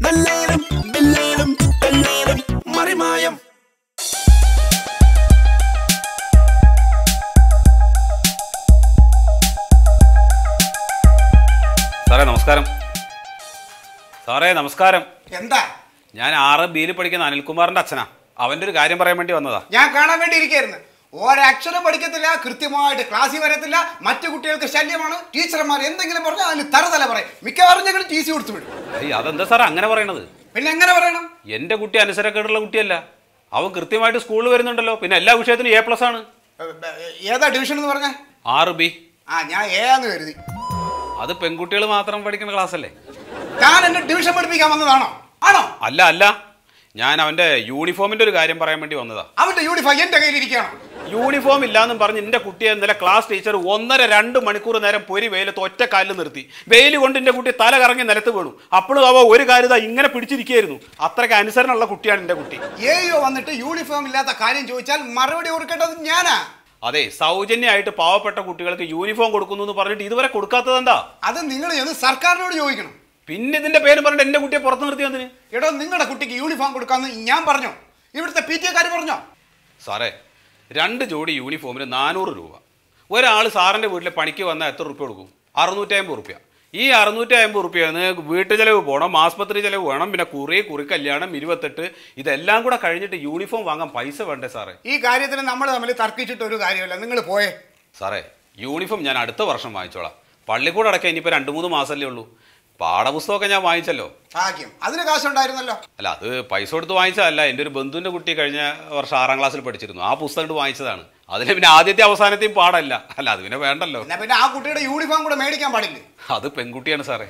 ബെല്ലേലും ബില്ലേലും ബെല്ലേലും മറിമായം സാറേ നമസ്കാരം സാറേ നമസ്കാരം എന്താ ഞാൻ ആറ് ബിയിൽ പഠിക്കുന്ന അനിൽകുമാറിന്റെ അച്ഛനാ അവന്റെ ഒരു കാര്യം പറയാൻ വേണ്ടി വന്നതാ ഞാൻ കാണാൻ വേണ്ടി ഇരിക്കായിരുന്നു ഒരക്ഷരം പഠിക്കത്തില്ല കൃത്യമായിട്ട് ക്ലാസ്സിൽ വരത്തില്ല മറ്റു കുട്ടികൾക്ക് ശല്യമാണ് ടീച്ചർമാർ എന്തെങ്കിലും പറഞ്ഞാൽ അതിന് തറതല പറയും മിക്കവാറും ഞങ്ങൾ ടി സി കൊടുത്തു വിടും ഏയ് അതെന്താ സാറേ അങ്ങനെ പറയണത് പിന്നെ എങ്ങനെ പറയണം എന്റെ കുട്ടി അനുസരക്കേടുള്ള കുട്ടിയല്ല അവൻ കൃത്യമായിട്ട് സ്കൂളിൽ വരുന്നുണ്ടല്ലോ പിന്നെ എല്ലാ വിഷയത്തിനും എ പ്ലസ് ആണ് ഏ, ഏ, ഏതാ ഡിവിഷൻ എന്ന് പറഞ്ഞ ആറ് ബി ആ ഞാൻ ഏ എന്ന് കരുതി അത് പെൺകുട്ടികൾ മാത്രം പഠിക്കുന്ന ക്ലാസ് അല്ലേ ഞാൻ എന്നെ ഡിവിഷൻ പഠിപ്പിക്കാൻ വന്നതാണോ ആണോ അല്ല അല്ല ഞാൻ അവന്റെ യൂണിഫോമിന്റെ ഒരു കാര്യം പറയാൻ വേണ്ടി വന്നതാ അവന്റെ യൂണിഫോം എന്റെ കയ്യിൽ ഇരിക്കുകയാണ് യൂണിഫോം ഇല്ലാന്നും പറഞ്ഞ് എന്റെ കുട്ടിയെ ഇന്നലെ ക്ലാസ് ടീച്ചർ ഒന്നര രണ്ട് മണിക്കൂർ നേരം പൊരി വെയിലത്ത് ഒറ്റ കാലിൽ നിർത്തി വെയിൽ കൊണ്ട് എന്റെ കുട്ടി തല കറങ്ങി നിലത്ത് വീണു അപ്പോഴും അവ ഒരു കാര്യം ദാ ഇങ്ങനെ പിടിച്ചിരിക്കുകയായിരുന്നു അത്രയ്ക്ക് അനുസരണമുള്ള കുട്ടിയാണ് എന്റെ കുട്ടി ഏയോ വന്നിട്ട് യൂണിഫോം ഇല്ലാത്ത കാര്യം ചോദിച്ചാൽ മറുപടി കൊടുക്കേണ്ടത് ഞാനാ അതെ സൗജന്യമായിട്ട് പാവപ്പെട്ട കുട്ടികൾക്ക് യൂണിഫോം കൊടുക്കുന്നു എന്ന് പറഞ്ഞിട്ട് ഇതുവരെ കൊടുക്കാത്തത് എന്താ അത് നിങ്ങൾ ചെന്ന് സർക്കാരിനോട് ചോദിക്കണം പിന്നെ ഇതിന്റെ പേര് പറഞ്ഞിട്ട് എന്റെ കുട്ടിയെ പുറത്ത് നിർത്തി എന്തിന് എടോ നിങ്ങളുടെ കുട്ടിക്ക് യൂണിഫോം കൊടുക്കാമെന്ന് ഞാൻ പറഞ്ഞോ ഇവിടുത്തെ പി ടി എക്കാർ പറഞ്ഞോ സാറേ രണ്ട് ജോഡി യൂണിഫോമിന് നാനൂറ് രൂപ ഒരാൾ സാറിന്റെ വീട്ടിൽ പണിക്ക് വന്നാൽ എത്ര റുപ്യ കൊടുക്കും അറുന്നൂറ്റി അമ്പത് റുപ്യ ഈ അറുന്നൂറ്റി അമ്പത് റുപ്യാണ് വീട്ടു ചെലവ് പോകണം ആസ്പത്രി ചെലവ് വേണം പിന്നെ കുറി കുറി കല്യാണം ഇരുപത്തെട്ട് ഇതെല്ലാം കൂടെ കഴിഞ്ഞിട്ട് യൂണിഫോം വാങ്ങാൻ പൈസ വേണ്ടേ സാറേ ഈ കാര്യത്തിൽ നമ്മൾ തമ്മിൽ തർക്കിച്ചിട്ട് ഒരു കാര്യമല്ല നിങ്ങൾ പോയേ സാറേ യൂണിഫോം ഞാൻ അടുത്ത വർഷം വാങ്ങിച്ചോളാം പള്ളിക്കൂടെ അടക്കം ഇനിയിപ്പോൾ രണ്ട് മൂന്ന് മാസമല്ലേ ഉള്ളൂ പാഠപുസ്തകമൊക്കെ ഞാൻ വാങ്ങിച്ചല്ലോ ഭാഗ്യം അതിന് കാശുണ്ടായിരുന്നല്ലോ അല്ല അത് പൈസ കൊടുത്ത് വാങ്ങിച്ചതല്ല എൻ്റെ ഒരു ബന്ധുവിൻ്റെ കുട്ടി കഴിഞ്ഞ വർഷം ആറാം ക്ലാസ്സിൽ പഠിച്ചിരുന്നു ആ പുസ്തകം എടുത്ത് വാങ്ങിച്ചതാണ് അതിൽ പിന്നെ ആദ്യത്തെ അവസാനത്തെയും പാടല്ല അല്ല അത് പിന്നെ വേണ്ടല്ലോ എന്നാ പിന്നെ ആ കുട്ടിയുടെ യൂണിഫോം കൂടെ മേടിക്കാൻ പാടില്ലേ അത് പെൺകുട്ടിയാണ് സാറേ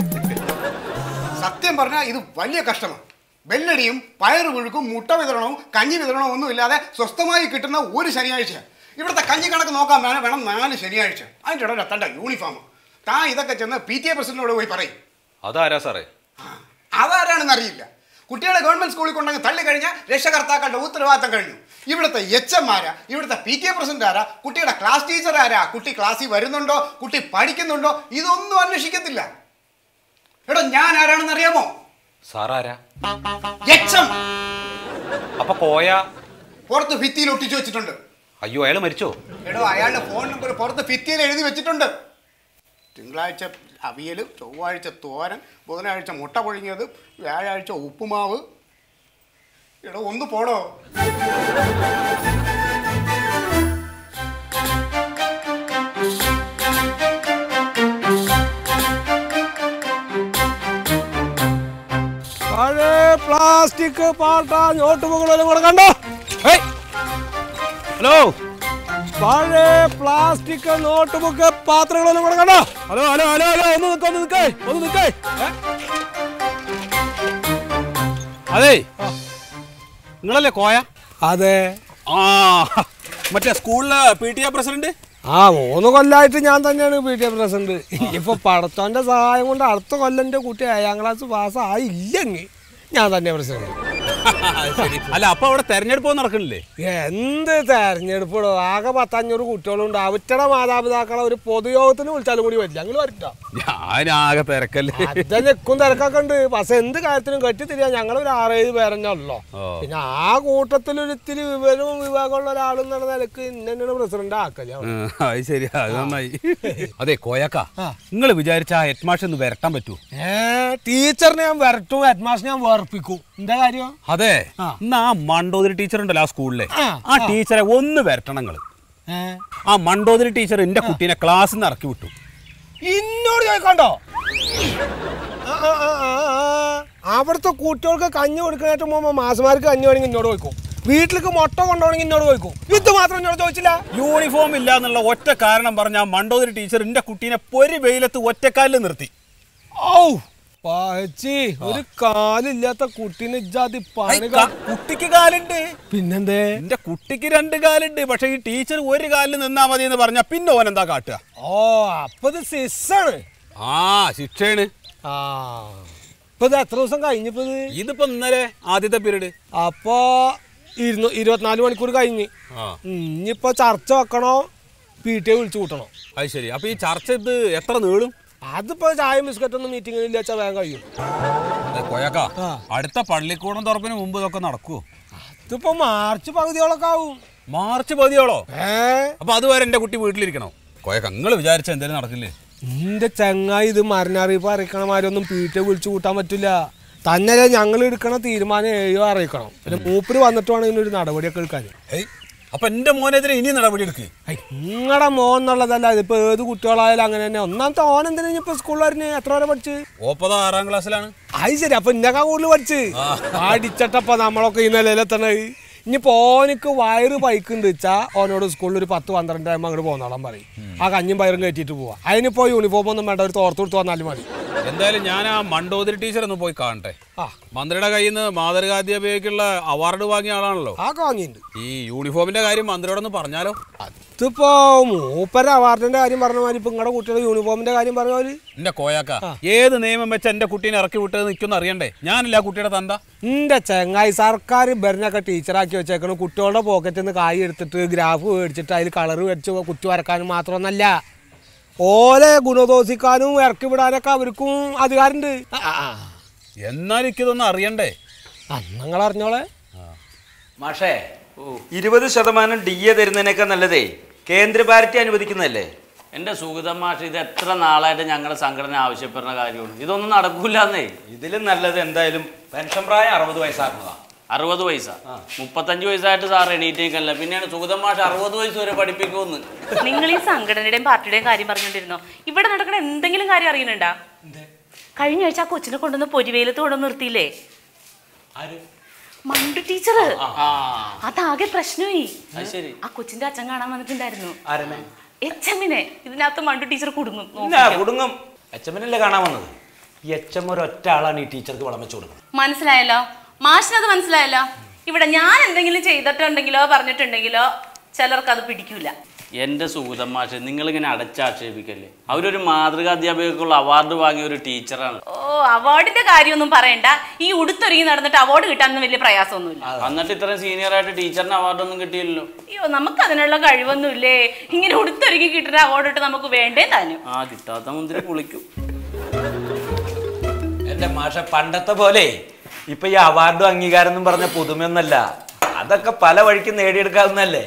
സത്യം പറഞ്ഞാൽ ഇത് വലിയ കഷ്ടമാണ് ബെല്ലടിയും പയറ് പുഴുക്കും മുട്ട വിതരണവും കഞ്ഞി വിതരണവും ഒന്നും ഇല്ലാതെ സ്വസ്ഥമായി കിട്ടുന്ന ഒരു ശനിയാഴ്ച ഇവിടുത്തെ കഞ്ഞി കണക്ക് നോക്കാൻ വേണം വേണം നാല് ശനിയാഴ്ച അതിൻ്റെ ഇടയിൽ തണ്ട യൂണിഫോം താൻ ഇതൊക്കെ ചെന്ന് പി ടി എ പ്രസിഡന്റിനോട് പോയി പറയും അതാരാ സാറേ അതാരാണെന്ന് അറിയില്ല കുട്ടികളെ ഗവൺമെന്റ് സ്കൂളിൽ കൊണ്ടങ്ങ് തള്ളിക്കഴിഞ്ഞാൽ രക്ഷകർത്താക്കളുടെ ഉത്തരവാദിത്തം കഴിഞ്ഞു ഇവിടുത്തെ എച്ച് എം ആരാ ഇവിടുത്തെ പി ടി എ പ്രസിഡന്റ് ആരാ കുട്ടിയുടെ ക്ലാസ് ടീച്ചർ ആരാ കുട്ടി ക്ലാസ്സിൽ വരുന്നുണ്ടോ കുട്ടി പഠിക്കുന്നുണ്ടോ ഇതൊന്നും അന്വേഷിക്കത്തില്ല എടോ ഞാൻ ആരാണെന്ന് അറിയാമോ സാറാരാ എച്ച് എം അപ്പൊ കോയ പുറത്ത് ഭിത്തിയിൽ ഒട്ടിച്ചു വെച്ചിട്ടുണ്ട് അയ്യോ അയാൾ മരിച്ചോ എടോ അയാളുടെ ഫോൺ നമ്പർ പുറത്ത് ഭിത്തിയിൽ എഴുതി വെച്ചിട്ടുണ്ട് തിങ്കളാഴ്ച അവിയൽ ചൊവ്വാഴ്ച തോരൻ ബുധനാഴ്ച മുട്ട പൊഴിഞ്ഞത് വ്യാഴാഴ്ച ഉപ്പുമാവ് എടോ ഒന്ന് പോടോ പഴയ പ്ലാസ്റ്റിക് പാട്ട നോട്ട് ബുക്കുകളും കൂടെ കണ്ടോ ഹേയ്. ഹലോ പഴയ പ്ലാസ്റ്റിക് നോട്ട് ബുക്ക് പാത്രങ്ങളൊന്നും കൂടെ കണ്ടോ ഹലോ ഹലോ ഹലോ ഹലോ ഒന്ന് നിൽക്കേ ഒന്ന് നിൽക്കേ ഒന്ന് നിൽക്കേ ഏ? അതെ നിങ്ങളല്ലേ കോയ അതെ ആ മറ്റേ സ്കൂളിലെ പി ടി എ പ്രസിഡന്റ് ആ മൂന്ന് കൊല്ലമായിട്ട് ഞാൻ തന്നെയാണ് പി ടി എ പ്രസിഡന്റ് ഇപ്പൊ പടത്തോന്റെ സഹായം കൊണ്ട് അടുത്ത കൊല്ലം എൻ്റെ കുട്ടി ഏഴാം ക്ലാസ് പാസ്സായില്ലെങ്കിൽ ഞാൻ തന്നെ പ്രസിഡന്റ് അല്ല അപ്പൊ അവിടെ തെരഞ്ഞെടുപ്പ് നടക്കണില്ലേ എന്ത് തെരഞ്ഞെടുപ്പോ ആകെ പത്തഞ്ഞൂറ് കുട്ടികളുണ്ട് അവറ്റയുടെ മാതാപിതാക്കളെ ഒരു പൊതുയോഗത്തിന് വിളിച്ചാലും കൂടി വരില്ല ഞങ്ങൾ വരട്ടോ ഞാനാകെ തിരക്കല്ലേ അത് നിൽക്കും തിരക്കൊക്കെ ഉണ്ട് പക്ഷെ എന്ത് കാര്യത്തിനും കെട്ടിത്തിരിയാ ഞങ്ങൾ ഒരു ആറേഴ് പേരെന്നെ ഉള്ളോ ഓ. പിന്നെ ആ കൂട്ടത്തിൽ ഒരു ഇത്തിരി വിവരവും വിവേകമുള്ള ഒരാളെന്നുള്ള നിലക്ക് ഇന്നെന്നാണ് പ്രസിഡന്റ് ആക്കല് അവിടെ. അത് ശരി അത് നന്നായി അതെ കോയക്ക ആ. നിങ്ങൾ വിചാരിച്ച ആ ഹെഡ് മാഷ് ഒന്ന് വരട്ടാൻ പറ്റൂ ഏ ടീച്ചറിനെ ഞാൻ വരട്ടും ഹെഡ് മാസ്റ്റർ ഞാൻ വേർപ്പിക്കും എന്താ കാര്യം അതെ ആ. ഇന്ന് ആ മണ്ടോതിരി ടീച്ചർ ഉണ്ടല്ലോ ആ സ്കൂളിലെ ആ, ആ ടീച്ചറെ ഒന്ന് വരട്ടണം നിങ്ങള് ഏ ആ മണ്ടോതിരി ടീച്ചർ എന്റെ കുട്ടീനെ ക്ലാസ്സിൽ നിന്ന് ഇറക്കി വിട്ടു ഇന്നോട് ചോദിക്കണ്ടോ ആ, ആ, ആ, ആ, ആ. അവിടുത്തെ കുട്ടികൾക്ക് കഞ്ഞി കൊടുക്കണേറ്റ് പോകുമ്പോൾ മാസമാർക്ക് കഞ്ഞി വേണമെങ്കിൽ എന്നോട് ചോദിക്കും വീട്ടിലേക്ക് മുട്ട കൊണ്ടുപോകണമെങ്കിൽ എന്നോട് ചോദിക്കും ഇത് മാത്രം എന്നോട് ചോദിച്ചില്ല യൂണിഫോം ഇല്ല എന്നുള്ള ഒറ്റ കാരണം പറഞ്ഞ ആ മണ്ടോതിരി ടീച്ചർ എന്റെ കുട്ടീനെ പൊരി വെയിലത്ത് ഒറ്റക്കാലിൽ നിർത്തി ഔ പാച്ചി ഒരു കാലില്ലാത്ത കുട്ടീനെ ഇജാതി പണി കാ- കുട്ടിക്ക് കാലുണ്ട് പിന്നെന്തേ എന്റെ കുട്ടിക്ക് രണ്ട് കാലുണ്ട് പക്ഷെ ഈ ടീച്ചർ ഒരു കാലിൽ നിന്നാ മതി എന്ന് പറഞ്ഞ പിന്നെ ഓൻ എന്താ കാട്ടുക ഓ അപ്പൊ ഇത് സിസ്സാണ് ആ ശിക്ഷയാണ് ആ ഇപ്പൊ ഇത് എത്ര ദിവസം കഴിഞ്ഞപ്പോ ഇത് ഇതിപ്പോ ഇന്നലെ ആദ്യത്തെ പീരീഡ് അപ്പോ ഇരുന്നു ഇരുപത്തിനാല് മണിക്കൂർ കഴിഞ്ഞ് ആ ഉം, ഇനിയിപ്പോ ചർച്ച വെക്കണോ പി ടി എ വിളിച്ചു കൂട്ടണോ അത് ശരി അപ്പൊ ഈ ചർച്ച ഇത് എത്ര നീളും അതിപ്പോ ചായ ബിസ്ക്കറ്റ് ഒന്നും മീറ്റിംഗിൽ ഇല്ല വെച്ചാൽ വേഗം കഴിയും അത് കൊയക്ക ആ. അടുത്ത പള്ളിക്കൂടം തുറപ്പിന് മുമ്പ് ഇതൊക്കെ നടക്കുവോ ഇതിപ്പോ മാർച്ച് പകുതിയോളൊക്കെ ആവും മാർച്ച് പതിയോളോ ഏ അപ്പൊ അതുവരെ എന്റെ കുട്ടി വീട്ടിലിരിക്കണോ കൊയക്ക നിങ്ങൾ വിചാരിച്ച എന്തേലും നടക്കില്ലേ എന്റെ ചങ്ങായി ഇത് മരണറിയിപ്പ് അറിയിക്കണമാരൊന്നും പീറ്റ വിളിച്ചു കൂട്ടാൻ പറ്റില്ല തന്നെ ഞങ്ങൾ എടുക്കണ തീരുമാനം ഏഴോ അറിയിക്കണം പിന്നെ മൂപ്പര് വന്നിട്ട് വേണം ഇതിനൊരു നടപടിയൊക്കെ എടുക്കാൻ ഏയ് അപ്പൊ എന്റെ മോനെതിരെ ഇനി നടപടി എടുക്ക് നിങ്ങളുടെ മോൻ എന്നുള്ളതല്ല ഇതിപ്പോ ഏത് കുട്ടികളായാലും അങ്ങനെ തന്നെ ഒന്നാമത്തെ ഓൻ എന്തിനാ ഇപ്പൊ സ്കൂളിൽ വരുന്നേ എത്ര വരെ പഠിച്ച് ഓപ്പത ആറാം ക്ലാസ്സിലാണ് അത് ശരി അപ്പൊ ഇന്നൊക്കെ കൂടുതൽ പഠിച്ച് അടിച്ചട്ടപ്പ നമ്മളൊക്കെ ഈ നിലയിലെത്തണേ ഇനിയിപ്പോ ഓനിക്ക് വയറ് പൈക്കുണ്ട് വെച്ചാ ഓനോട് സ്കൂളിൽ ഒരു പത്ത് പന്ത്രണ്ട് ആകുമ്പോൾ അങ്ങോട്ട് പോന്നോളാൻ പറയും ആ കഞ്ഞും പയറും കയറ്റിയിട്ട് പോവാ അതിനിപ്പോ യൂണിഫോം ഒന്നും വേണ്ട ഒരു തോർത്ത് കൊടുത്ത് വന്നാലും മതി എന്തായാലും ഞാൻ ആ മണ്ടോതിരി ടീച്ചർ ഒന്ന് പോയി കാണട്ടെ ആ മന്ത്രിയുടെ കയ്യിൽ നിന്ന് മാതൃകാധ്യാപകയ്ക്കുള്ള അവാർഡ് വാങ്ങിയ ആളാണല്ലോ ആ വാങ്ങിയിട്ടുണ്ട് ഈ യൂണിഫോമിന്റെ കാര്യം മന്ത്രിയോടൊന്ന് പറഞ്ഞാലോ ഇതിപ്പോ മൂപ്പര അവാർഡിന്റെ കാര്യം പറഞ്ഞ മാതിരി ഇപ്പൊ നിങ്ങളുടെ കുട്ടിയുടെ യൂണിഫോമിന്റെ കാര്യം പറഞ്ഞ പോലെ എന്റെ കോയാക്ക ഏത് നിയമം വെച്ച് എന്റെ കുട്ടീനെ ഇറക്കി വിട്ടത് നിൽക്കുന്ന അറിയണ്ടേ ഞാനല്ല ആ കുട്ടിയുടെ തന്ത എന്റെ ചെങ്ങായി സർക്കാർ ഭരണൊക്കെ ടീച്ചറാക്കി വെച്ചേക്കണം കുട്ടികളുടെ പോക്കറ്റിൽ നിന്ന് കായ് എടുത്തിട്ട് ഗ്രാഫ് മേടിച്ചിട്ട് അതിൽ കളർ മേടിച്ച് കുറ്റി വരക്കാനും മാത്രമൊന്നല്ല ഓലെ ഗുണദോഷിക്കാനും ഇറക്കി വിടാനൊക്കെ അവർക്കും അധികാരമുണ്ട് എന്നാൽ എനിക്കിതൊന്നും അറിയണ്ടേ നിങ്ങൾ അറിഞ്ഞോളെ മാഷേ ഇരുപത് ശതമാനം ഡി എ തരുന്നതിനേക്കാൾ നല്ലതേ കേന്ദ്ര പാർട്ടി അനുവദിക്കുന്നതല്ലേ എൻ്റെ സുഗതം മാഷ് ഇത് എത്ര നാളായിട്ട് ഞങ്ങളുടെ സംഘടന ആവശ്യപ്പെടുന്ന കാര്യമാണ് ഇതൊന്നും നടക്കൂലെന്നേ ഇതിലും നല്ലത് എന്തായാലും പെൻഷൻ പ്രായം അറുപത് വയസ്സാക്കുന്നതാ അറുപത് പൈസ മുപ്പത്തഞ്ച് വയസ്സായിട്ട് സാർ എണീറ്റേക്കല്ല പിന്നെയാണ് സുഗതം മാഷ് അറുപത് വയസ്സ് വരെ പഠിപ്പിക്കുമെന്ന് നിങ്ങൾ ഈ സംഘടനയുടെയും പാർട്ടിയുടെയും കാര്യം പറഞ്ഞോണ്ടിരുന്നോ ഇവിടെ നടക്കണ എന്തെങ്കിലും കാര്യം അറിയുന്നുണ്ടാ കഴിഞ്ഞ ആഴ്ച ആ കൊച്ചിനെ കൊണ്ടുവന്ന് പൊരിവേലത്ത് കൊണ്ടുവന്ന് നിർത്തിയില്ലേ മണ്ടു ടീച്ചർ അതാകെ പ്രശ്നമായി അത് ശരി ആ കൊച്ചിന്റെ അച്ഛൻ കാണാൻ വന്നിട്ടുണ്ടായിരുന്നു ആരെന്നെ എച്ച് എമ്മിനെ ഇതിനകത്ത് മണ്ടു ടീച്ചർ കുടുങ്ങും ഇല്ല നോക്കിക്കോ. കുടുങ്ങും എച്ച് എമ്മിനല്ലേ കാണാൻ വന്നത് ഈ എച്ച് എം ഒരൊറ്റ ആളാണ് ഈ ടീച്ചർക്ക് വളം വെച്ച് കൊടുക്കുന്നത് മനസ്സിലായല്ലോ മാഷിനത് മനസ്സിലായല്ലോ ഇവിടെ ഞാൻ എന്തെങ്കിലും ചെയ്തിട്ടുണ്ടെങ്കിലോ പറഞ്ഞിട്ടുണ്ടെങ്കിലോ ചിലർക്ക് അത് പിടിക്കൂല എൻ്റെ സുഗതം മാഷ് നിങ്ങളിങ്ങനെ അടച്ചാക്ഷേപിക്കല്ലേ അവരൊരു മാതൃകാധ്യാപകർക്കുള്ള അവാർഡ് വാങ്ങിയ ഒരു ടീച്ചറാണ് ഓ അവാർഡിന്റെ കാര്യമൊന്നും പറയണ്ട ഈ ഉടുത്തൊരുങ്ങി നടന്നിട്ട് അവാർഡ് കിട്ടാനൊന്നും വലിയ പ്രയാസമൊന്നുമില്ല എന്നിട്ട് ഇത്രയും സീനിയർ ആയിട്ട് ടീച്ചറിന് അവാർഡൊന്നും കിട്ടിയില്ലല്ലോ അയ്യോ നമുക്ക് അതിനുള്ള കഴിവൊന്നുമില്ലേ ഇങ്ങനെ ഉടുത്തൊരുങ്ങി കിട്ടുന്ന അവാർഡ് ഇട്ട് നമുക്ക് വേണ്ടേ താനും ആ കിട്ടാത്ത മുന്തിരി കുളിക്കും എൻ്റെ മാഷ പണ്ടത്തെ പോലെ ഇപ്പൊ ഈ അവാർഡും അംഗീകാരം എന്നും പറഞ്ഞ പുതുമയൊന്നല്ല അതൊക്കെ പല വഴിക്ക് നേടിയെടുക്കാവുന്നല്ലേ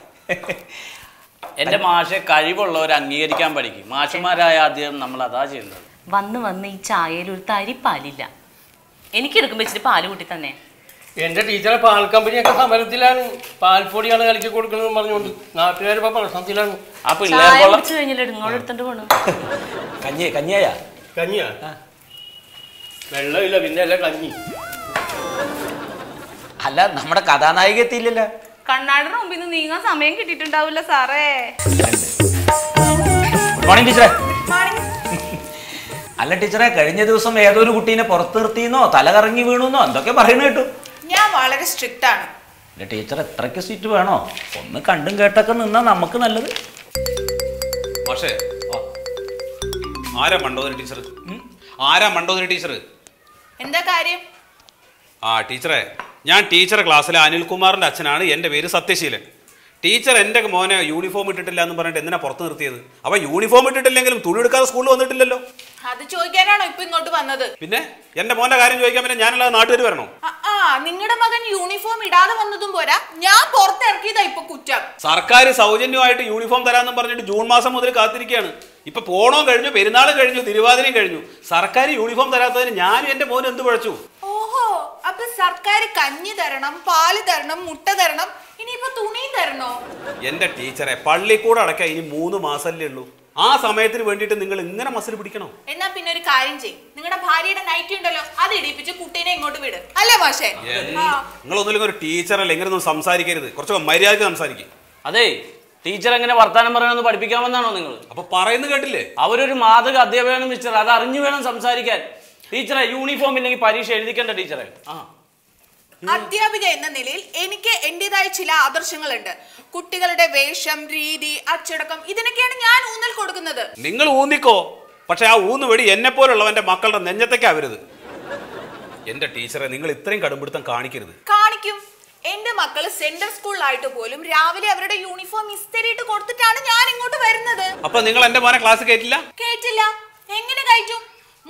എൻ്റെ മാഷെ കഴിവുള്ളവർ അംഗീകരിക്കാൻ പഠിക്കും മാഷന്മാരായ ആദ്യം നമ്മൾ അതാ ചെയ്യുന്നത് വന്ന് വന്ന് ഈ ചായയിൽ ഒരു തരി പാലില്ല എനിക്ക് എടുക്കുമ്പോ ഇച്ചിരി പാല് കൂട്ടി തന്നെ എന്റെ ടീച്ചറെ പാൽ കമ്പനിയൊക്കെ സമരത്തിലാണ് പാൽപ്പൊടിയാണ് കലക്കി കൊടുക്കണമെന്ന് പറഞ്ഞുകൊണ്ട് നാട്ടുകാരിപ്പോ പ്രശ്നത്തിലാണ് ആ ചായ പിള്ളേർക്കുള്ള കുടിച്ചു കഴിഞ്ഞില്ല ഇങ്ങോട്ട് എടുത്തോണ്ട് പോണു കഞ്ഞി കഞ്ഞിയായ കഞ്ഞിയാ വെള്ളമില്ല പിന്നെ അല്ല കഞ്ഞി അല്ല നമ്മുടെ കഥാനായിക എത്തിയില്ലല്ലോ കണ്ണാടിയുടെ മുമ്പിൽ നിന്ന് നീങ്ങാൻ സമയം കിട്ടിയിട്ടുണ്ടാവില്ല സാറേ ഗുഡ് മോർണിംഗ് ടീച്ചറെ അല്ല ടീച്ചറെ കഴിഞ്ഞ ദിവസം ഏതൊരു കുട്ടീനെ പുറത്ത് നിർത്തിയെന്നോ തല കറങ്ങി വീണുന്നോ എന്തൊക്കെ പറയുന്ന കേട്ടു ഞാൻ വളരെ സ്ട്രിക്റ്റ് ആണ് അല്ല ടീച്ചർ എത്രയ്ക്ക് സീറ്റ് വേണോ ഒന്ന് കണ്ടും കേട്ടൊക്കെ നിന്നാ നമുക്ക് നല്ലത് പക്ഷേ ആരാ മണ്ടോതിരി ടീച്ചർ ആരാ മണ്ടോതിരി ടീച്ചർ എന്താ കാര്യം ആ ടീച്ചറെ ഞാൻ ടീച്ചറെ ക്ലാസ്സിലെ അനിൽകുമാറിന്റെ അച്ഛനാണ് എൻ്റെ പേര് സത്യശീലൻ ടീച്ചർ എൻ്റെ മോനെ യൂണിഫോം ഇട്ടിട്ടില്ല എന്ന് പറഞ്ഞിട്ട് എന്തിനാ പുറത്ത് നിർത്തിയത് അപ്പൊ യൂണിഫോം ഇട്ടിട്ടില്ലെങ്കിലും തുണി എടുക്കാതെ സ്കൂളിൽ വന്നിട്ടില്ലല്ലോ അത് ചോദിക്കാനാണോ ഇപ്പൊ ഇങ്ങോട്ട് വന്നത് പിന്നെ എൻ്റെ മോന്റെ കാര്യം ചോദിക്കാൻ പിന്നെ ഞാനല്ലാതെ നാട്ടുകാർ വരണോ ആ, ആ നിങ്ങളുടെ മകൻ യൂണിഫോം ഇടാതെ വന്നതും പോരാ ഞാൻ പുറത്തിറക്കിയതാ ഇപ്പൊ കുറ്റം സർക്കാർ സൗജന്യമായിട്ട് യൂണിഫോം തരാമെന്ന് പറഞ്ഞിട്ട് ജൂൺ മാസം മുതൽ കാത്തിരിക്കുകയാണ് ഇപ്പൊ പോണോ കഴിഞ്ഞു പെരുന്നാളും കഴിഞ്ഞു തിരുവാതിരയും കഴിഞ്ഞു സർക്കാർ യൂണിഫോം തരാത്തതിന് ഞാനും എൻ്റെ മോനും എന്ത് പഴച്ചു ഓഹോ അപ്പൊ സർക്കാർ കഞ്ഞി തരണം പാല് തരണം മുട്ട തരണം ഇനിയിപ്പൊ തുണിയും തരണോ എൻ്റെ ടീച്ചറെ പള്ളിക്കൂടെ അടയ്ക്കാൻ ഇനി മൂന്ന് മാസമല്ലേ ഉള്ളൂ ആ സമയത്തിന് വേണ്ടിയിട്ട് നിങ്ങൾ ഇങ്ങനെ മസിൽ പിടിക്കണോ എന്നാ പിന്നെ ഒരു കാര്യം ചെയ്യും നിങ്ങളുടെ ഭാര്യയുടെ നൈറ്റി ഉണ്ടല്ലോ അത് ഇടിപ്പിച്ച് കുട്ടീനെ ഇങ്ങോട്ട് വിട് അല്ലേ മാഷേ ആ നിങ്ങളൊന്നുമില്ലെങ്കിൽ ഒരു ടീച്ചറല്ല ഇങ്ങനെയൊന്നും സംസാരിക്കരുത് കുറച്ചൊക്കെ മര്യാദയ്ക്ക് സംസാരിക്കും അതെ ടീച്ചർ എങ്ങനെ വർത്താനം പറയണമെന്ന് പഠിപ്പിക്കാമെന്നാണോ നിങ്ങൾ അപ്പൊ പറയുന്നത് കേട്ടില്ലേ അവരൊരു മാതൃക അധ്യാപകനും മിസ്റ്റർ അത് അറിഞ്ഞു വേണം സംസാരിക്കാൻ ടീച്ചറെ യൂണിഫോം ഇല്ലെങ്കിൽ പരീക്ഷ എഴുതിക്കണ്ട ടീച്ചറെ ആ അധ്യാപിക എന്ന നിലയിൽ എനിക്ക് എന്റേതായ ചില ആദർശങ്ങളുണ്ട് കുട്ടികളുടെ വേഷം രീതി അച്ചടക്കം ഇതിനൊക്കെയാണ് ഞാൻ ഊന്നൽ കൊടുക്കുന്നത് നിങ്ങൾ ഊന്നിക്കോ പക്ഷെ ആ ഊന്ന് വെടി എന്നെ പോലുള്ളവന്റെ മക്കളുടെ നെഞ്ഞത്തേക്കാവരുത് എന്റെ ടീച്ചറെ നിങ്ങൾ ഇത്രയും കടുംപിടുത്തം കാണിക്കരുത് കാണിക്കും എന്റെ മക്കള് സെൻട്രൽ സ്കൂളിലായിട്ട് പോലും രാവിലെ അവരുടെ യൂണിഫോം ഇസ്തിരിയിട്ട് കൊടുത്തിട്ടാണ് ഞാൻ ഇങ്ങോട്ട് വരുന്നത് അപ്പൊ നിങ്ങൾ എന്റെ മോനെ ക്ലാസ് കയറ്റില്ല കേട്ടില്ല എങ്ങനെ കയറ്റും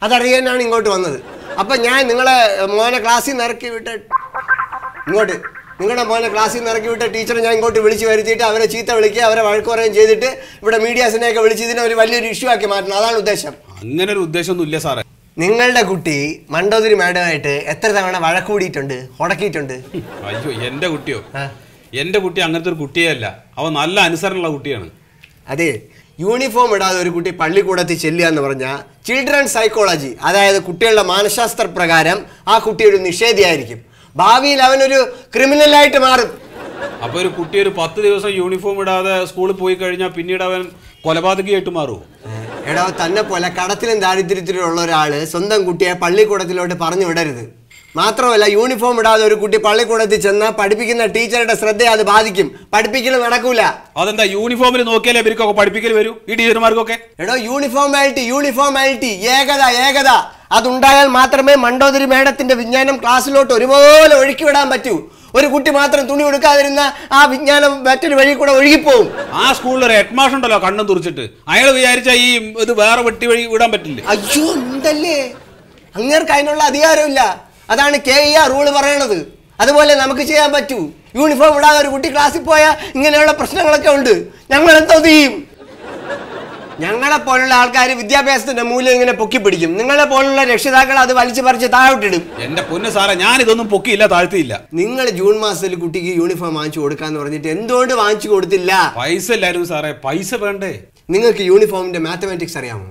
അതറിയാനാണ് ഇങ്ങോട്ട് വന്നത് അപ്പം ഞാൻ നിങ്ങളെ മോനെ ക്ലാസ്സിൽ നിന്ന് ഇറക്കി വിട്ട ഇങ്ങോട്ട് നിങ്ങളുടെ മോനെ ക്ലാസ്സിൽ നിന്ന് ഇറക്കി വിട്ട ടീച്ചറെ ഞാൻ ഇങ്ങോട്ട് വിളിച്ച് വരുത്തിയിട്ട് അവരെ ചീത്ത വിളിക്കുക അവരെ വഴക്ക് പറയുകയും ചെയ്തിട്ട് ഇവിടെ മീഡിയാസിനെയൊക്കെ വിളിച്ച് ഇതിനെ ഒരു വലിയൊരു ഇഷ്യൂ ആക്കി മാറ്റണം അതാണ് ഉദ്ദേശം അങ്ങനെ ഒരു ഉദ്ദേശമൊന്നും ഇല്ല സാറേ നിങ്ങളുടെ കുട്ടി മണ്ടോതിരി മാഡമായിട്ട് എത്ര തവണ വഴക്കൂടിയിട്ടുണ്ട് ഉടക്കിയിട്ടുണ്ട് അയ്യോ എന്റെ കുട്ടിയോ എന്റെ കുട്ടി അങ്ങനത്തെ ഒരു കുട്ടിയേ അല്ല അവൻ നല്ല അനുസരണമുള്ള കുട്ടിയാണ് അതെ യൂണിഫോം ഇടാതെ ഒരു കുട്ടി പള്ളിക്കൂടത്തിൽ ചെല്ലുക എന്ന് പറഞ്ഞാൽ ചിൽഡ്രൻ സൈക്കോളജി അതായത് കുട്ടികളുടെ മാനശാസ്ത്ര പ്രകാരം ആ കുട്ടി ഒരു നിഷേധിയായിരിക്കും ഭാവിയിൽ അവനൊരു ക്രിമിനലായിട്ട് മാറും അപ്പൊ ഒരു കുട്ടി ഒരു പത്ത് ദിവസം യൂണിഫോം ഇടാതെ സ്കൂളിൽ പോയി കഴിഞ്ഞാൽ പിന്നീട് അവൻ കൊലപാതകയായിട്ട് മാറുമോ എടോ തന്നെ പോലെ കടത്തിലും ദാരിദ്ര്യത്തിലും ഉള്ള ഒരാള് സ്വന്തം കുട്ടിയെ പള്ളിക്കൂടത്തിലോട്ട് പറഞ്ഞു വിടരുത് മാത്രമല്ല യൂണിഫോം ഇടാതെ ഒരു കുട്ടി പള്ളിക്കൂടത്തിൽ ചെന്നാൽ പഠിപ്പിക്കുന്ന ടീച്ചറുടെ ശ്രദ്ധയെ അത് ബാധിക്കും പഠിപ്പിക്കൽ നടക്കൂല അതെന്താ യൂണിഫോമിൽ നോക്കിയാലേ ഇവർക്കൊക്കെ പഠിപ്പിക്കൽ വരൂ ഈ ടീച്ചർമാർക്കൊക്കെ എടോ യൂണിഫോമാലിറ്റി യൂണിഫോമാലിറ്റി ഏകത ഏകത അതുണ്ടായാൽ മാത്രമേ മണ്ടോദരി മേഡത്തിന്റെ വിജ്ഞാനം ക്ലാസ്സിലോട്ട് ഒരുപോലെ ഒഴുക്കി വിടാൻ പറ്റൂ ഒരു കുട്ടി മാത്രം തുണി കൊടുക്കാതിരുന്ന ആ വിജ്ഞാനം മറ്റൊരു വഴി കൂടെ ഒഴുകിപ്പോവും ആ സ്കൂളിൽ ഒരു ഹെഡ് മാഷ് ഉണ്ടല്ലോ കണ്ണും തുറിച്ചിട്ട് അയാൾ വിചാരിച്ച ഈ ഇത് വേറെ വെട്ടി വഴി വിടാൻ പറ്റില്ല അയ്യോ ഉണ്ടല്ലേ അങ്ങേർക്ക് അതിനുള്ള അധികാരമില്ല അതാണ് കെ ഇ ആ റൂള് പറയണത് അതുപോലെ നമുക്ക് ചെയ്യാൻ പറ്റൂ യൂണിഫോം ഇടാതെ ഒരു കുട്ടി ക്ലാസ്സിൽ പോയാൽ ഇങ്ങനെയുള്ള പ്രശ്നങ്ങളൊക്കെ ഉണ്ട് ഞങ്ങൾ എന്തോ ചെയ്യും ഞങ്ങളെ പോലുള്ള ആൾക്കാർ വിദ്യാഭ്യാസത്തിന്റെ മൂല്യം ഇങ്ങനെ പൊക്കി പിടിക്കും നിങ്ങളെ പോലുള്ള രക്ഷിതാക്കൾ അത് വലിച്ചു പറിച്ച് താഴോട്ടിടും എന്റെ പൊന്ന് സാറേ ഞാൻ ഇതൊന്നും പൊക്കിയില്ല താഴ്ത്തിയില്ല നിങ്ങൾ ജൂൺ മാസത്തിൽ കുട്ടിക്ക് യൂണിഫോം വാങ്ങിച്ചു കൊടുക്കാന്ന് പറഞ്ഞിട്ട് എന്തുകൊണ്ട് വാങ്ങിച്ചു കൊടുത്തില്ല പൈസ ഇല്ലായിരുന്നു സാറേ പൈസ വേണ്ടേ നിങ്ങൾക്ക് യൂണിഫോമിന്റെ മാത്തമാറ്റിക്സ് അറിയാമോ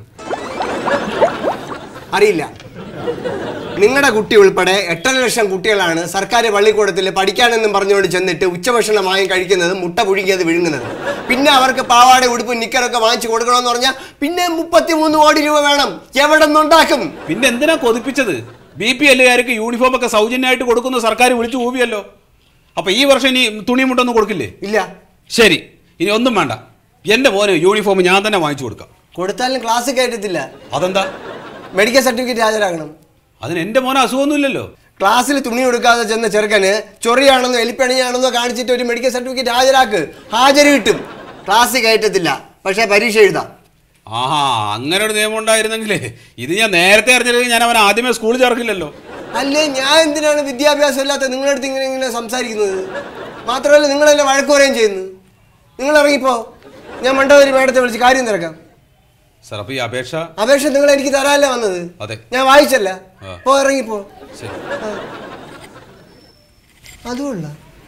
അറിയില്ല നിങ്ങളുടെ കുട്ടി ഉൾപ്പെടെ എട്ടര ലക്ഷം കുട്ടികളാണ് സർക്കാർ പള്ളിക്കൂടത്തിൽ പഠിക്കാനെന്നും പറഞ്ഞുകൊണ്ട് ചെന്നിട്ട് ഉച്ചഭക്ഷണം വാങ്ങി കഴിക്കുന്നത് മുട്ട പുഴുങ്ങിയത് വിഴുങ്ങുന്നത് പിന്നെ അവർക്ക് പാവാട ഉടുപ്പ് നിക്കറൊക്കെ വാങ്ങിച്ചു കൊടുക്കണമെന്ന് പറഞ്ഞാൽ പിന്നെ മുപ്പത്തിമൂന്ന് കോടി രൂപ വേണം എവിടെ നിന്നുണ്ടാക്കും പിന്നെ എന്തിനാ കൊതിപ്പിച്ചത് ബി പി എല്ലുകാർക്ക് യൂണിഫോം ഒക്കെ സൗജന്യമായിട്ട് കൊടുക്കുന്ന സർക്കാർ വിളിച്ചു കൂവിയല്ലോ അപ്പൊ ഈ വർഷം ഇനി തുണി മുട്ടൊന്നും കൊടുക്കില്ലേ ഇല്ല ശരി ഇനി ഒന്നും വേണ്ട എന്റെ മോന് യൂണിഫോം ഞാൻ തന്നെ വാങ്ങിച്ചു കൊടുക്കാം കൊടുത്താലും ക്ലാസ് കയറ്റത്തില്ല അതെന്താ മെഡിക്കൽ സർട്ടിഫിക്കറ്റ് ഹാജരാകണം അതിന് എന്റെ മോന് അസുഖമൊന്നുമില്ലല്ലോ ക്ലാസ്സിൽ തുണി കൊടുക്കാതെ ചെന്ന ചെറുക്കന് ചൊറിയാണെന്നോ എലിപ്പണിയാണെന്നോ കാണിച്ചിട്ട് ഒരു മെഡിക്കൽ സർട്ടിഫിക്കറ്റ് ഹാജരാക്ക് ഹാജര് കിട്ടും ക്ലാസ് കയറ്റത്തില്ല പക്ഷേ പരീക്ഷ എഴുതാം ആഹാ അങ്ങനെ ഒരു നിയമം ഉണ്ടായിരുന്നെങ്കിലേ ഇത് ഞാൻ നേരത്തെ അറിഞ്ഞില്ലെങ്കിൽ ഞാൻ അവൻ ആദ്യമേ സ്കൂളിൽ ചേർക്കില്ലല്ലോ അല്ലേ ഞാൻ എന്തിനാണ് വിദ്യാഭ്യാസം ഇല്ലാത്ത നിങ്ങളുടെ അടുത്ത് ഇങ്ങനെ ഇങ്ങനെ സംസാരിക്കുന്നത് മാത്രമല്ല നിങ്ങളെന്നെ വഴക്ക് പറയുകയും ചെയ്യുന്നു നിങ്ങൾ ഇറങ്ങിപ്പോ ഞാൻ മണ്ടവരി മേഡത്തെ വിളിച്ച് കാര്യം തിരക്കാം സാർ അപ്പൊ ഈ അപേക്ഷ അപേക്ഷ നിങ്ങൾ എനിക്ക് തരാനല്ലേ വന്നത് അതെ ഞാൻ വായിച്ചല്ല ആ. പോ ഇറങ്ങിപ്പോ ശരി അതുകൊള്ള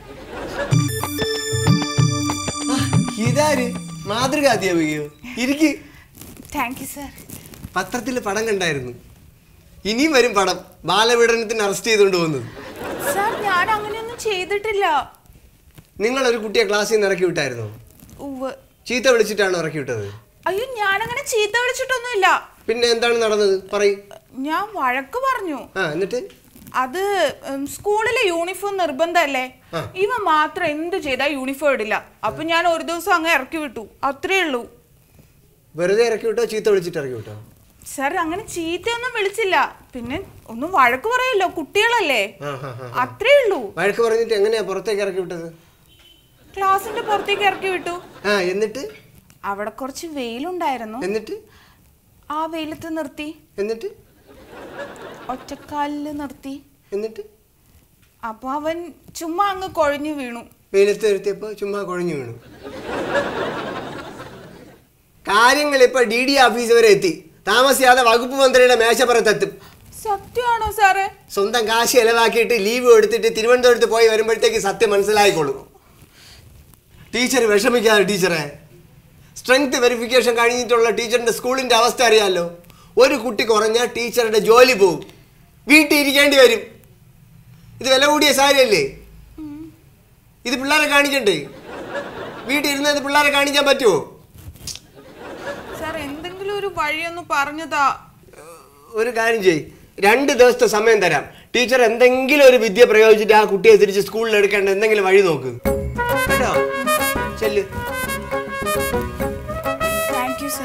ഇതാര് മാതൃക അധ്യാപികയോ ഇരിക്ക് താങ്ക് യു സർ പത്രത്തിൽ പടം കണ്ടായിരുന്നു ഇനിയും വരും പടം ബാലപീഡനത്തിന് അറസ്റ്റ് ചെയ്തുകൊണ്ട് പോകുന്നത് സർ ഞാൻ അങ്ങനെയൊന്നും ചെയ്തിട്ടില്ല നിങ്ങൾ ഒരു കുട്ടിയെ ക്ലാസ്സിൽ നിന്ന് ഇറക്കി വിട്ടായിരുന്നോ ഉവ്വ് ചീത്ത വിളിച്ചിട്ടാണോ ഇറക്കി വിട്ടത് അയ്യോ ഞാൻ അങ്ങനെ ചീത്ത വിളിച്ചിട്ടൊന്നുമില്ല പിന്നെ എന്താണ് നടന്നത് പറയ് ഞാൻ വഴക്ക് പറഞ്ഞു ആ എന്നിട്ട് അത് ഉം, സ്കൂളിലെ യൂണിഫോം നിർബന്ധമല്ലേ ആ. ഇവ മാത്രം എന്ത് ചെയ്താൽ യൂണിഫോം ഇടില്ല അപ്പൊ ഞാൻ ഒരു ദിവസം അങ്ങ് ഇറക്കി വിട്ടു അത്രേ ഉള്ളൂ വെറുതെ ഇറക്കി വിട്ടോ ചീത്ത വിളിച്ചിട്ട് ഇറക്കി വിട്ടോ സർ അങ്ങനെ ചീത്തയൊന്നും വിളിച്ചില്ല പിന്നെ ഒന്നും വഴക്ക് പറയല്ലോ കുട്ടികളല്ലേ ആ, ആ, ആ. അത്രേ ഉള്ളൂ വഴക്ക് പറഞ്ഞിട്ട് എങ്ങനെയാ പുറത്തേക്ക് ഇറക്കി വിട്ടത് ക്ലാസിന്റെ പുറത്തേക്ക് ഇറക്കി വിട്ടു ആ എന്നിട്ട് അവിടെ കുറച്ച് വെയിലുണ്ടായിരുന്നു എന്നിട്ട് ആ വെയിലത്ത് നിർത്തി എന്നിട്ട് ഒറ്റക്കാലില് നിർത്തി എന്നിട്ട് അപ്പൊ അവൻ ചുമ്മാ അങ്ങ് കൊഴഞ്ഞു വീണു വെയിലത്ത് നിർത്തിയപ്പോ ചുമ്മാ കുഴഞ്ഞു വീണു കാര്യങ്ങൾ ഇപ്പൊ ഡി ഡി ഓഫീസ് വരെ എത്തി താമസിയാതെ വകുപ്പ് മന്ത്രിയുടെ മേശപ്പുറത്തെത്തും സത്യമാണോ സാറേ സ്വന്തം കാശ് ചെലവാക്കിയിട്ട് ലീവ് എടുത്തിട്ട് തിരുവനന്തപുരത്ത് പോയി വരുമ്പോഴത്തേക്ക് സത്യം മനസ്സിലായിക്കോളും ടീച്ചർ വിഷമിക്കാതെ ടീച്ചറെ സ്ട്രെങ്ത് വെരിഫിക്കേഷൻ കഴിഞ്ഞിട്ടുള്ള ടീച്ചറിന്റെ സ്കൂളിന്റെ അവസ്ഥ അറിയാമല്ലോ ഒരു കുട്ടി കുറഞ്ഞാൽ ടീച്ചറുടെ ജോലി പോകും വീട്ടിൽ ഇരിക്കേണ്ടി വരും ഇത് വില കൂടിയ സാരിയല്ലേ ഇത് പിള്ളേരെ കാണിക്കണ്ടേ വീട്ടിൽ ഇരുന്നത് പിള്ളേരെ കാണിക്കാൻ പറ്റുമോ സാർ എന്തെങ്കിലും ഒരു വഴിയൊന്ന് പറഞ്ഞതാ ഒരു കാര്യം ചെയ് രണ്ട് ദിവസത്തെ സമയം തരാം ടീച്ചർ എന്തെങ്കിലും ഒരു വിദ്യ പ്രയോഗിച്ചിട്ട് ആ കുട്ടിയെ തിരിച്ച് സ്കൂളിൽ എടുക്കേണ്ട എന്തെങ്കിലും വഴി നോക്ക് കേട്ടോ ചെല്ല് താങ്ക് യു സാർ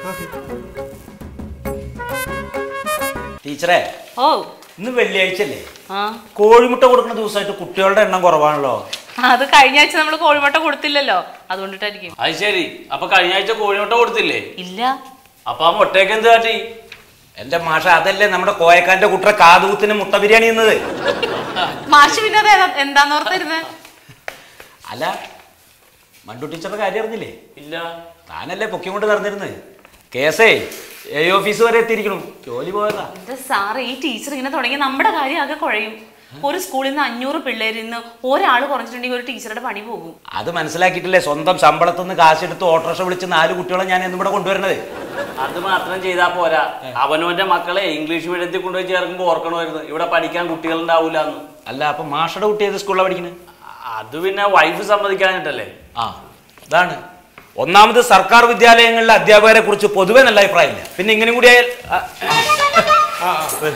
ടീച്ചറെ ഓ ഇന്ന് വെള്ളിയാഴ്ച അല്ലേ ആ കോഴിമുട്ട കൊടുക്കുന്ന ദിവസമായിട്ട് കുട്ടികളുടെ എണ്ണം കുറവാണല്ലോ അത് കഴിഞ്ഞ ആഴ്ച നമ്മൾ കോഴിമുട്ട കൊടുത്തില്ലല്ലോ അതുകൊണ്ടിട്ടായിരിക്കും അത് ശരി അപ്പൊ കഴിഞ്ഞ ആഴ്ച കോഴിമുട്ട കൊടുത്തില്ലേ ഇല്ല അപ്പൊ ആ മുട്ടയൊക്കെ എന്ത് കാട്ടി എന്റെ മാഷ അതല്ലേ നമ്മുടെ കോയക്കാന്റെ കുട്ടറ കാതൂത്തിന് മുട്ട ബിരിയാണി എന്നത് മാഷ് പിന്നെ അത് ഏതാ- എന്താന്ന് ഓർത്തിരുന്നത് അല്ല മണ്ടു ടീച്ചറുടെ കാര്യം അറിഞ്ഞില്ലേ ഇല്ല താനല്ലേ പൊക്കി കൊണ്ട് നടന്നിരുന്നത് കേസേ എ ഓഫീസ് വരെ എത്തിയിരിക്കണം ജോലി പോയതാ എന്റെ സാറ് ഈ ടീച്ചർ ഇങ്ങനെ തുടങ്ങി നമ്മുടെ കാര്യം ആകെ കുഴയും ഒരു സ്കൂളിൽ നിന്ന് അഞ്ഞൂറ് പിള്ളേരിൽ നിന്ന് ഒരാൾ കുറഞ്ഞിട്ടുണ്ടെങ്കിൽ ഒരു ടീച്ചറുടെ പണി പോകും അത് മനസ്സിലാക്കിയിട്ടില്ലേ സ്വന്തം ശമ്പളത്തിൽ നിന്ന് കാശെടുത്ത് ഓട്ടോറിക്ഷ വിളിച്ച് നാല് കുട്ടികളെ ഞാൻ ഇന്നിവിടെ കൊണ്ടുവരുന്നത് അത് മാത്രം ചെയ്താൽ പോരാ അവനവന്റെ മക്കളെ ഇംഗ്ലീഷ് മീഡിയത്തിൽ കൊണ്ടുപോയി ചേർക്കുമ്പോൾ ഓർക്കണമായിരുന്നു ഇവിടെ പഠിക്കാൻ കുട്ടികളുണ്ടാവൂല എന്ന് അല്ല അപ്പൊ മാഷയുടെ കുട്ടി ഏത് സ്കൂളിലാണ് പഠിക്കുന്നത് അത് പിന്നെ വൈഫ് സമ്മതിക്കാനിട്ടല്ലേ ആ അതാണ് ഒന്നാമത് സർക്കാർ വിദ്യാലയങ്ങളിലെ അധ്യാപകരെ കുറിച്ച് പൊതുവെ നല്ല അഭിപ്രായമില്ല പിന്നെ ഇങ്ങനെ കൂടി ആയാൽ ആ, ആ. വരൂ.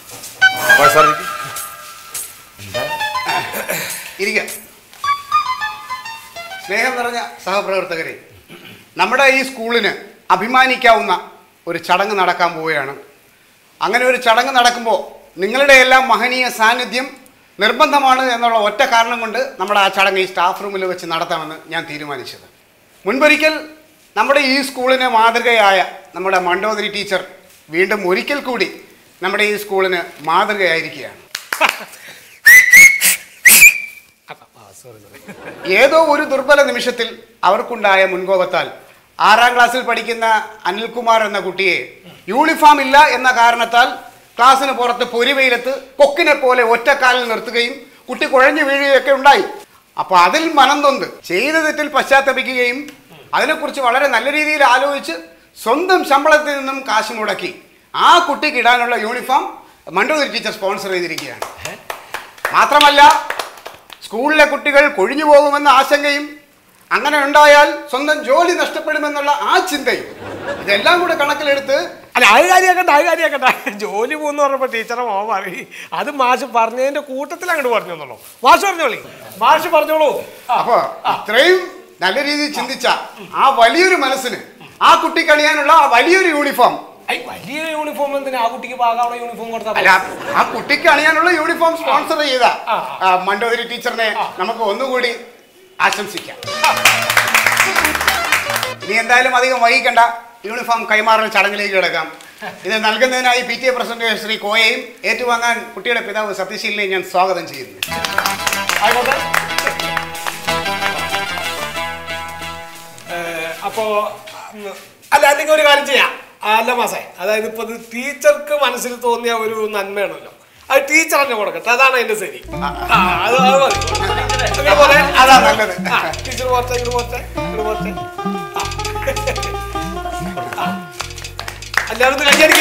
ഇരിക്ക സ്നേഹം നിറഞ്ഞ സഹപ്രവർത്തകരെ നമ്മുടെ ഈ സ്കൂളിന് അഭിമാനിക്കാവുന്ന ഒരു ചടങ്ങ് നടക്കാൻ പോവുകയാണ് അങ്ങനെ ഒരു ചടങ്ങ് നടക്കുമ്പോൾ നിങ്ങളുടെ എല്ലാം മഹനീയ സാന്നിധ്യം നിർബന്ധമാണ് എന്നുള്ള ഒറ്റ കാരണം കൊണ്ട് നമ്മുടെ ആ ചടങ്ങ് ഈ സ്റ്റാഫ് റൂമിൽ വെച്ച് നടത്താമെന്ന് ഞാൻ തീരുമാനിച്ചത് മുൻപൊരിക്കൽ നമ്മുടെ ഈ സ്കൂളിന് മാതൃകയായ നമ്മുടെ മണ്ടോദരി ടീച്ചർ വീണ്ടും ഒരിക്കൽ കൂടി നമ്മുടെ ഈ സ്കൂളിന് മാതൃകയായിരിക്കുകയാണ് ഏതോ ഒരു ദുർബല നിമിഷത്തിൽ അവർക്കുണ്ടായ മുൻകോപത്താൽ ആറാം ക്ലാസ്സിൽ പഠിക്കുന്ന അനിൽകുമാർ എന്ന കുട്ടിയെ യൂണിഫോം ഇല്ല എന്ന കാരണത്താൽ ക്ലാസ്സിന് പുറത്ത് പൊരിവെയിലത്ത് കൊക്കിനെ പോലെ ഒറ്റക്കാലിൽ നിർത്തുകയും കുട്ടി കുഴഞ്ഞു വീഴുകയൊക്കെ ഉണ്ടായി അപ്പൊ അതിൽ മനം തൊന്ത് ചെയ്ത തെറ്റിൽ പശ്ചാത്തപിക്കുകയും അതിനെക്കുറിച്ച് വളരെ നല്ല രീതിയിൽ ആലോചിച്ച് സ്വന്തം ശമ്പളത്തിൽ നിന്നും കാശ് മുടക്കി ആ കുട്ടിക്ക് ഇടാനുള്ള യൂണിഫോം മണ്ടൂരി ടീച്ചർ സ്പോൺസർ ചെയ്തിരിക്കുകയാണ് മാത്രമല്ല സ്കൂളിലെ കുട്ടികൾ കൊഴിഞ്ഞു പോകുമെന്ന ആശങ്കയും അങ്ങനെ ഉണ്ടായാൽ സ്വന്തം ജോലി നഷ്ടപ്പെടുമെന്നുള്ള ആ ചിന്തയും ഇതെല്ലാം കൂടെ കണക്കിലെടുത്ത് അല്ല അത് കാര്യമാക്കണ്ട അത് കാര്യമാക്കണ്ട ജോലി പോകുന്ന പറഞ്ഞപ്പോ ടീച്ചറെ മോ മാറി അത് മാഷ് പറഞ്ഞതിന്റെ കൂട്ടത്തിൽ അങ്ങോട്ട് പറഞ്ഞു തന്നോളൂ മാഷ് പറഞ്ഞോളി മാഷ് പറഞ്ഞോളൂ അപ്പൊ ഇത്രയും നല്ല രീതിയിൽ ചിന്തിച്ച ആ വലിയൊരു മനസ്സിന് ആ കുട്ടിക്ക് അണിയാനുള്ള ആ വലിയൊരു യൂണിഫോം ഐ, വലിയ യൂണിഫോം എന്തിനാ ആ കുട്ടിക്ക് പാകാവുന്ന യൂണിഫോം കൊടുത്താൽ അല്ല ആ കുട്ടിക്ക് അണിയാനുള്ള യൂണിഫോം സ്പോൺസർ ചെയ്ത ആ, മണ്ടോദരി ടീച്ചറിനെ നമുക്ക് ഒന്നുകൂടി ആശംസിക്കാം ഇനി എന്തായാലും അധികം വൈകിക്കണ്ട യൂണിഫോം കൈമാറൽ ചടങ്ങിലേക്ക് കിടക്കാം ഇത് നൽകുന്നതിനായി P T A president Shri കോയയും ഏറ്റുവാങ്ങാൻ കുട്ടിയുടെ പിതാവ് സത്യശീലിനെയും ഞാൻ സ്വാഗതം ചെയ്യുന്നു ആയിക്കോട്ടെ ഏഹ്, അപ്പോ ഉം, അല്ല അല്ലെങ്കിൽ ഒരു കാര്യം ചെയ്യാം അല്ല മാസേ അതായത് ഇപ്പൊ ഇത് ടീച്ചർക്ക് മനസ്സിൽ തോന്നിയ ഒരു നന്മയാണല്ലോ അത് ടീച്ചർ തന്നെ കൊടുക്കട്ടെ അതാണ് അതിന്റെ ശരി ആ, അത് അത് മതി. ഇങ്ങട് പോരെ. അതാ നല്ലത്. ആ, ടീച്ചർ പോരട്ടെ ഇങ്ങോട്ട് പോരട്ടെ ഇങ്ങോട്ട് പോരട്ടെ ആ. ആ. എല്ലാവരും ഒന്ന് കൈയടിക്ക്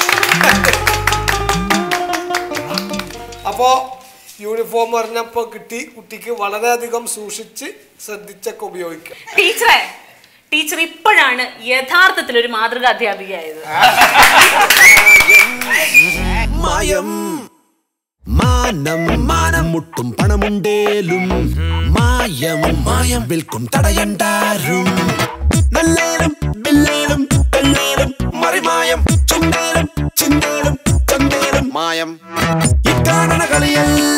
അപ്പോ യൂണിഫോം പറഞ്ഞപ്പോ കിട്ടി കുട്ടിക്ക് വളരെയധികം സൂക്ഷിച്ച് ശ്രദ്ധിച്ചൊക്കെ ഉപയോഗിക്കാം ടീച്ചറെ ടീച്ചർ ഇപ്പോഴാണ് യഥാർത്ഥത്തിൽ ഒരു മാതൃക അധ്യാപികയായത് മായം മാനം മാനം മുട്ടും പണമുണ്ടേലും മായം മായം വിൽക്കും തടയണ്ടാരും നല്ലേലും ബില്ലേലും പെണ്ണേലും മറിമായം ചുണ്ടേലും ചിന്തേലും ചന്തേലും മായം ഇക്കാണണ കളിയെല്ലാം